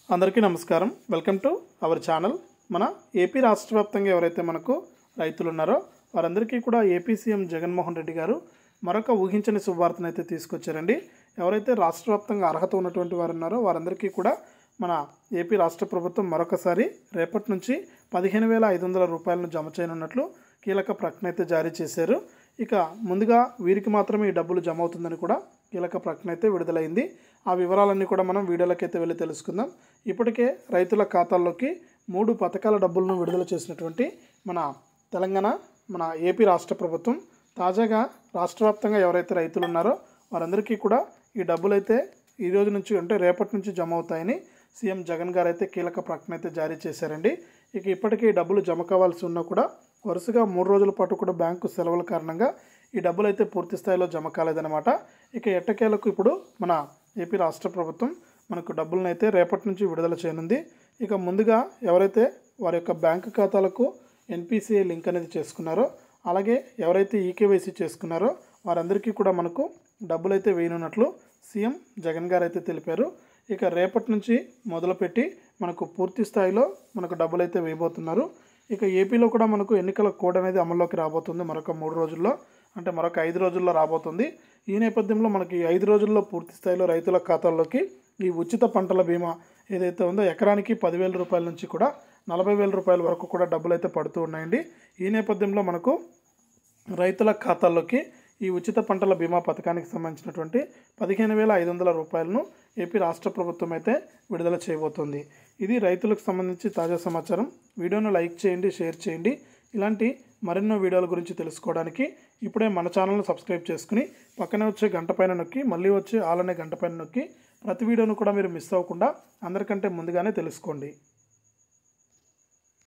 అందరికీ నమస్కారం welcome to our channel మన ఏపీ రాష్ట్ర వ్యాప్తంగా ఎవరైతే మనకు రైతులు ఉన్నారో వారందరికీ కూడా ఏపీ సీఎం జగన్మోహన్ రెడ్డి గారు మరొక ఊహించని శుభవార్తను అయితే తీసుకొచ్చారండి ఎవరైతే రాష్ట్ర వ్యాప్తంగా అర్హత ఉన్నటువంటి వారు ఉన్నారో వారందరికీ కూడా మన ఏపీ రాష్ట్ర ప్రభుత్వం మరొకసారి రేపటి నుంచి పదిహేను వేల ఐదు వందల రూపాయలను జమ చేయనున్నట్లు కీలక ప్రకటన అయితే జారీ చేశారు ఇక ముందుగా వీరికి మాత్రమే ఈ డబ్బులు జమ అవుతుందని కూడా కీలక ప్రకటన అయితే విడుదలైంది ఆ వివరాలన్నీ కూడా మనం వీడియోలోకి వెళ్ళి తెలుసుకుందాం ఇప్పటికే రైతుల ఖాతాల్లోకి మూడు పథకాల డబ్బులను విడుదల చేసినటువంటి మన తెలంగాణ మన ఏపీ రాష్ట్ర ప్రభుత్వం తాజాగా రాష్ట్ర వ్యాప్తంగా ఎవరైతే రైతులు ఉన్నారో వారందరికీ కూడా ఈ డబ్బులు అయితే ఈ రోజు నుంచి అంటే రేపటి నుంచి జమ అవుతాయని సీఎం జగన్ గారు అయితే కీలక ప్రకటన అయితే జారీ చేశారండి ఇక ఇప్పటికీ ఈ డబ్బులు జమ కావాల్సి ఉన్నా కూడా వరుసగా మూడు రోజుల పాటు కూడా బ్యాంకు సెలవుల కారణంగా ఈ డబ్బులు అయితే పూర్తి స్థాయిలో జమ కాలేదన్నమాట ఇక ఎట్టకేలకు ఇప్పుడు మన ఏపీ రాష్ట్ర ప్రభుత్వం మనకు డబ్బులను అయితే రేపటి నుంచి విడుదల చేయనుంది ఇక ముందుగా ఎవరైతే వారి యొక్క బ్యాంకు ఖాతాలకు ఎన్పిసిఐ లింక్ అనేది చేసుకున్నారో అలాగే ఎవరైతే ఈకేవైసీ చేసుకున్నారో వారందరికీ కూడా మనకు డబ్బులు అయితే వేయనున్నట్లు సీఎం జగన్ గారు అయితే తెలిపారు ఇక రేపటి నుంచి మొదలుపెట్టి మనకు పూర్తి స్థాయిలో మనకు డబ్బులు అయితే వేయబోతున్నారు ఇక ఏపీలో కూడా మనకు ఎన్నికల కోడ్ అనేది అమల్లోకి రాబోతుంది మరొక మూడు రోజుల్లో అంటే మరొక ఐదు రోజుల్లో రాబోతుంది ఈ నేపథ్యంలో మనకి ఈ ఐదు రోజుల్లో పూర్తి స్థాయిలో రైతుల ఖాతాల్లోకి ఈ ఉచిత పంటల బీమా ఏదైతే ఉందో ఎకరానికి పదివేల రూపాయల నుంచి కూడా నలభై వేల రూపాయల వరకు కూడా డబ్బులు అయితే పడుతూ ఉన్నాయండి ఈ నేపథ్యంలో మనకు రైతుల ఖాతాల్లోకి ఈ ఉచిత పంటల బీమా పథకానికి సంబంధించినటువంటి పదిహేను వేల ఐదు వందల రూపాయలను ఏపీ రాష్ట్ర ప్రభుత్వం అయితే విడుదల చేయబోతోంది ఇది రైతులకు సంబంధించి తాజా సమాచారం వీడియోను లైక్ చేయండి షేర్ చేయండి ఇలాంటి మరెన్నో వీడియోల గురించి తెలుసుకోవడానికి ఇప్పుడే మన ఛానల్ను సబ్స్క్రైబ్ చేసుకుని పక్కనే వచ్చే గంట పైన నొక్కి మళ్ళీ వచ్చే ఆలనే గంట పైన నొక్కి ప్రతి వీడియోను కూడా మీరు మిస్ అవ్వకుండా అందరికంటే ముందుగానే తెలుసుకోండి